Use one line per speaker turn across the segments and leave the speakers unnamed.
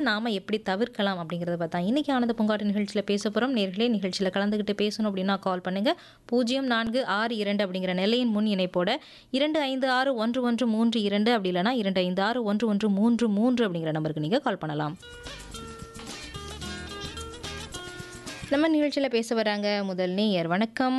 நாம எப்படி தவிர்க்கலாம் அப்படிங்கிறத பார்த்தா இன்னைக்கு ஆனந்த பூங்காட்டு நிகழ்ச்சியில் பேச போகிறோம் நேர்களே நிகழ்ச்சியில் கலந்துக்கிட்டு பேசணும் அப்படின்னா கால் பண்ணுங்க பூஜ்ஜியம் நான்கு ஆறு இரண்டு அப்படிங்கிற நிலையின் முன் இணைப்போட இரண்டு ஐந்து ஆறு ஒன்று ஒன்று மூன்று இரண்டு அப்படி இல்லைனா இரண்டு ஐந்து ஆறு ஒன்று ஒன்று மூன்று மூன்று அப்படிங்கிற நம்பருக்கு நீங்கள் கால் பண்ணலாம் நம்ம நிகழ்ச்சியில் பேச வராங்க முதல் நேயர் வணக்கம்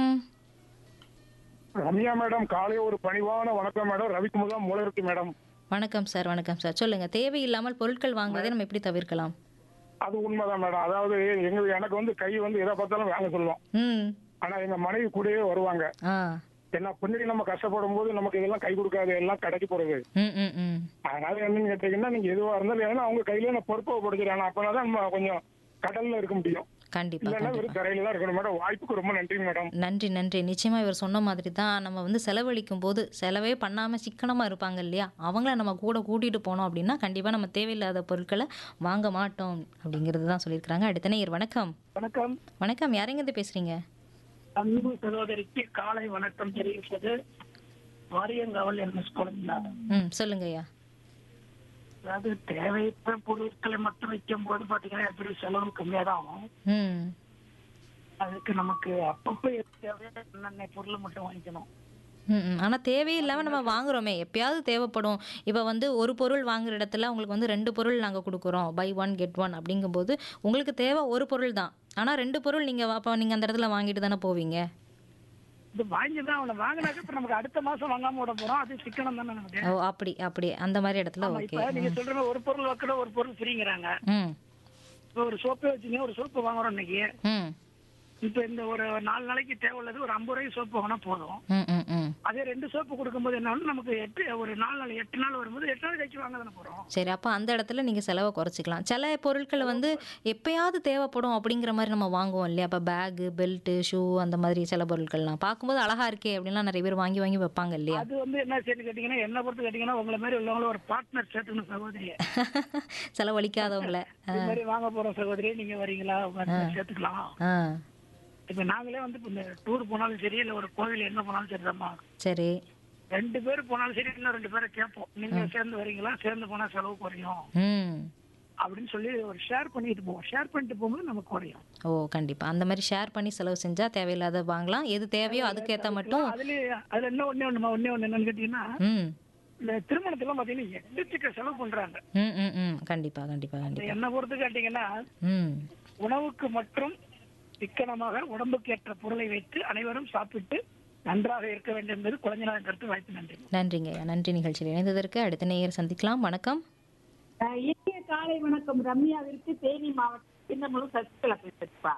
ரம்யா மேடம் காலை ஒரு பணிவான வணக்கம் மேடம் ரவிக்குமுதா மூலருக்கு மேடம்
வணக்கம் சார் வணக்கம் சார் சொல்லுங்க தேவையில்லாமல் பொருட்கள் வாங்குவதை நம்ம எப்படி தவிர்க்கலாம்
அது உண்மைதான் மேடம் அதாவது எங்க எனக்கு வந்து கை வந்து எதை பார்த்தாலும் வாங்க சொல்லுவோம்
ம்
ஆனா எங்க மனைவி கூடயே வருவாங்க
ஆ
என்ன பின்னாடி நம்ம கஷ்டப்படும் போது நமக்கு இதெல்லாம் கை கொடுக்காது எல்லாம் கடைக்கு போறது
ம் ம் ம்
அதனால என்னன்னு கேட்டீங்கன்னா நீங்க எதுவா இருந்தாலும் ஏன்னா அவங்க கையில நான் பொறுப்பை கொடுக்குறேன் அப்பதான் நம்ம கொஞ்சம் கடல்ல இருக்க முடியும்
கண்டிப்பா
இல்லைன்னா
கண்டிப்பா
வெறும் தரையில தான் இருக்கணும் மேடம் வாய்ப்புக்கு ரொம்ப நன்றி மேடம்
நன்றி நன்றி நிச்சயமா இவர் சொன்ன மாதிரி தான் நம்ம வந்து செலவழிக்கும் போது செலவே பண்ணாம சிக்கனமா இருப்பாங்க இல்லையா அவங்கள நம்ம கூட கூட்டிட்டு போனோம் அப்படின்னா கண்டிப்பா நம்ம தேவையில்லாத பொருட்களை வாங்க மாட்டோம் அப்படிங்கிறது தான் சொல்லியிருக்கிறாங்க அடுத்த நேயர் வணக்கம்
வணக்கம்
வணக்கம் யாரெங்க இருந்து பேசுறீங்க
அன்பு சகோதரிக்கு காலை வணக்கம் தெரிவிப்பது வாரியங்காவல் என்எஸ் குழந்தைநாதன்
ம் சொல்லுங்க ஐயா
அதாவது தேவையற்ற பொருட்களை மட்டும் வைக்கும் போது பாத்தீங்கன்னா எப்படி செலவு கம்மியா தான் ஆகும்
ம்
அதுக்கு நமக்கு அப்பப்போ எது தேவையோ என்னென்ன பொருளை மட்டும் வாங்கிக்கணும்
ம் ம். ஆனா தேவையே இல்லாம நம்ம வாங்குறோமே எப்பயாவது தேவைப்படும் இப்போ வந்து ஒரு பொருள் வாங்குற இடத்துல உங்களுக்கு வந்து ரெண்டு பொருள் நாங்க கொடுக்குறோம் பை ஒன் கெட் ஒன் அப்படிங்கும்போது உங்களுக்கு தேவை ஒரு பொருள் தான் ஆனா ரெண்டு பொருள் நீங்க அப்போ நீங்க அந்த இடத்துல வாங்கிட்டு தானே போவீங்க
இது வாங்கி தான் அவனை வாங்கினாக்க இப்ப நமக்கு அடுத்த மாசம் வாங்காம விட போறோம் அது சிக்கனம் தானே நமக்கு
ஓ அப்படி அப்படி அந்த மாதிரி இடத்துல
ஆமா,
ஓகே
இப்ப நீங்க சொல்ற மாதிரி ஒரு பொருள் வைக்கிற ஒரு பொருள் ஃப்ரீங்கிறாங்க
ம்
இப்ப ஒரு சோப்பே வச்சுங்க ஒரு சோப்பு வாங்குறோம் இன்னைக்கு
ம்
இப்ப இந்த ஒரு நாலு நாளைக்கு தேவையுள்ளது ஒரு ஐம்பது ரூபாய்க்கு சோப்பு வாங்கினா போதும்
ம் ம் ம்
அதே ரெண்டு சோப்பு கொடுக்கும்போது என்ன ஆகும்? நமக்கு எட்டு ஒரு நாலு நாள் எட்டு நாள் வரும்போது எட்டு நாள் கழிச்சு வாங்க தானே போறோம்
சரி அப்போ அந்த இடத்துல நீங்கள் செலவை குறைச்சிக்கலாம் சில பொருட்கள் வந்து எப்பயாவது தேவைப்படும் அப்படிங்கிற மாதிரி நம்ம வாங்குவோம் இல்லையா இப்போ பேகு பெல்ட்டு ஷூ அந்த மாதிரி சில பொருட்கள்லாம் பார்க்கும்போது அழகா இருக்கே அப்படின்லாம் நிறைய பேர் வாங்கி வாங்கி வைப்பாங்க இல்லையா
அது வந்து என்ன செய்யணும் கேட்டீங்கன்னா என்ன பொறுத்து கேட்டீங்கன்னா உங்களை மாதிரி உள்ளவங்கள ஒரு பார்ட்னர் சேர்த்துக்கணும் சகோதரிய
செலவழிக்காதவங்கள
இது மாதிரி வாங்க போறோம் சகோதரி நீங்க வரீங்களா வந்து சேர்த்துக்கலாம்
ஆ
இப்ப நாங்களே வந்து இப்ப இந்த டூர் போனாலும் சரி இல்ல ஒரு கோவில் என்ன போனாலும் சரிதாம்மா
சரி
ரெண்டு பேர் போனாலும் சரி இன்னும் ரெண்டு பேரை கேட்போம் நீங்க சேர்ந்து வரீங்களா சேர்ந்து போனா செலவு குறையும்
ம்
அப்படின்னு சொல்லி ஒரு ஷேர் பண்ணிட்டு போவோம் ஷேர் பண்ணிட்டு போகும்போது நமக்கு குறையும்
ஓ கண்டிப்பாக அந்த மாதிரி ஷேர் பண்ணி செலவு செஞ்சால் தேவையில்லாத வாங்கலாம் எது தேவையோ அதுக்கேற்ற மட்டும்
அதுலயே அதுல என்ன ஒண்ணே ஒண்ணுமா ஒண்ணே ஒண்ணு என்னன்னு கேட்டீங்கன்னா
ம்
இந்த திருமணத்தெல்லாம் பாத்தீங்கன்னா எண்ணத்துக்கு செலவு பண்றாங்க
ம் ம் ம் கண்டிப்பாக கண்டிப்பாக கண்டிப்பாக
என்ன பொறுத்து கேட்டீங்கன்னா
ம்
உணவுக்கு மற்றும் சிக்கனமாக உடம்புக்கு ஏற்ற பொருளை வைத்து அனைவரும் சாப்பிட்டு நன்றாக இருக்க வேண்டும் என்பது குழந்தைநாதன் கருத்து வாய்ப்பு நன்றி
நன்றிங்க ஐயா நன்றி நிகழ்ச்சியில் இணைந்ததற்கு அடுத்த நேயர் சந்திக்கலாம் வணக்கம்
அஹ் இனிய காலை வணக்கம் ரம்யாவிற்கு தேனி மாவட்டம் சின்னமலூர் சசிகலா பேசுறப்பா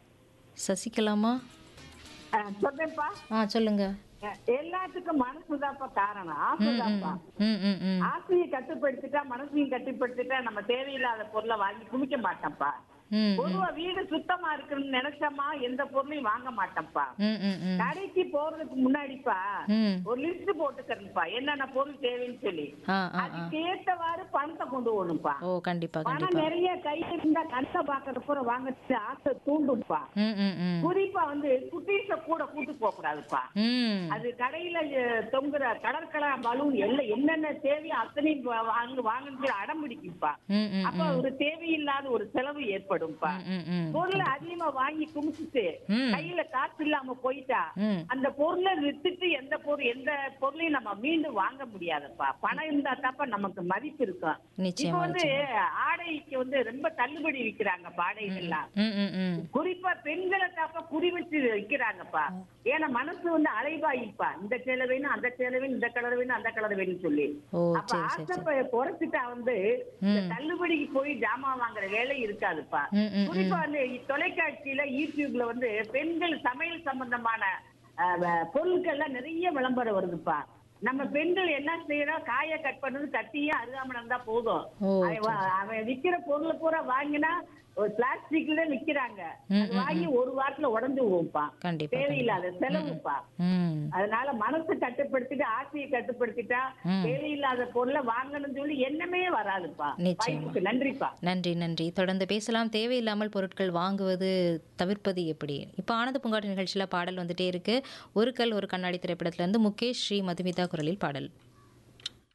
சசிகலாமா
சொல்றேன்ப்பா
ஆ சொல்லுங்க
அஹ் எல்லாத்துக்கும் மனசுதான்ப்பா காரணம்
ம்
ஆசைதான்ப்பா
ம் ம் ம்
ஆசையை கட்டுப்படுத்திட்டா மனசையும் கட்டுப்படுத்திட்டா நம்ம தேவையில்லாத பொருளை வாங்கி குமிக்க மாட்டோம்ப்பா
ம்
பொதுவா வீடு சுத்தமா இருக்குன்னு நினைச்சோமா எந்த பொருளையும் வாங்க மாட்டோம்ப்பா
ம் ம் ம்
கடைக்கு போறதுக்கு முன்னாடிப்பா
ம்
ஒரு லிஸ்ட் போட்டுக்கிறேன்ப்பா என்னென்ன பொருள் தேவைன்னு சொல்லி
ஆ ஆ ஆ
அதுக்கு ஏத்தவாறு பணத்தை கொண்டு போகணும்ப்பா
ஓ கண்டிப்பா
பணம்
கண்டிப்பா
நிறைய கையில இருந்தா கண்ணை பாக்குற பூரா வாங்கச்சு ஆசை தூண்டும்ப்பா
ம் ம் ம்
குறிப்பா வந்து குட்டீஸ கூட கூட்டு போக கூடாதுப்பா
ம்
அது கடையில அஹ், தொங்குற கடற்கலா பலூன் எல்லாம் என்னென்ன தேவையோ அத்தனையும் வா- வாங்கு வாங்கன்னு அடம் பிடிக்கும்ப்பா
ம் ம்
அப்ப ஒரு தேவையில்லாத ஒரு செலவு ஏற்படும்ப்பா
ம் ம்
பொருளை அதிகமா வாங்கி குமிச்சிட்டு
ம்.
கையில காசு இல்லாம போயிட்டா
ம்
அந்த பொருளை வித்துட்டு எந்த பொருள் எந்த பொருளையும் நம்ம மீண்டும் வாங்க முடியாதுப்பா பணம் இருந்தா தாப்பா நமக்கு மதிப்பு இருக்கும் இப்ப
நிச்சயமா
வந்து
நிச்சயமா.
ஆடைக்கு வந்து ரொம்ப தள்ளுபடி விக்கிறாங்க ஆடைகள்லாம்
ம் ம் ம்
குறிப்பா பெண்களை தாப்பா குறி வச்சு வைக்கிறாங்கப்பா ஏன்னா மனசு வந்து அலைவாயிப்பா இந்த சேலை வேணும் அந்த சேலை வேணும் இந்த கலர் வேணும் அந்த கலர் வேணும் சொல்லி
ஓ
அப்ப
சரி சரி சரி
ஆசைப்ப குறைச்சிட்டா வந்து இந்த தள்ளுபடிக்கு போய் ஜாமான் வாங்குற வேலை இருக்காதுப்பா
ம் ம்
குறிப்பா வந்து தொலைக்காட்சியில யூடியூப்ல வந்து பெண்கள் சமையல் சம்பந்தமான அஹ், வ- பொருட்கள்லாம் நிறைய விளம்பரம் வருதுப்பா நம்ம பெண்கள் என்ன செய்யறோம் காய கட் பண்ணது கட்டியே அருகாமணம் தான் போதும்
ஓ
அவன் வா- அவன் விக்கிற பொருளை பூரா வாங்கினா ஒரு பிளாஸ்டிக்ல விக்கிறாங்க அது வாங்கி ஒரு வாரத்துல உடஞ்சு போகும்ப்பா
கண்டிப்பா
தேவையில்லாத செலவுப்பா
ம்
அதனால மனசு கட்டுப்படுத்திட்டு ஆசையை கட்டுப்படுத்திட்டா தேவையில்லாத பொருளை வாங்கணும்னு சொல்லி எண்ணமே வராதுப்பா
நிச்சயமா.
வாய்ப்புக்கு நன்றிப்பா
நன்றி நன்றி தொடர்ந்து பேசலாம் தேவையில்லாமல் பொருட்கள் வாங்குவது தவிர்ப்பது எப்படி இப்போ ஆனந்த பூங்காட்டு நிகழ்ச்சியில் பாடல் வந்துட்டே இருக்கு ஒரு கல் ஒரு கண்ணாடி திரைப்படத்துல இருந்து முகேஷ் ஸ்ரீ மதுமிதா குரலில் பாடல்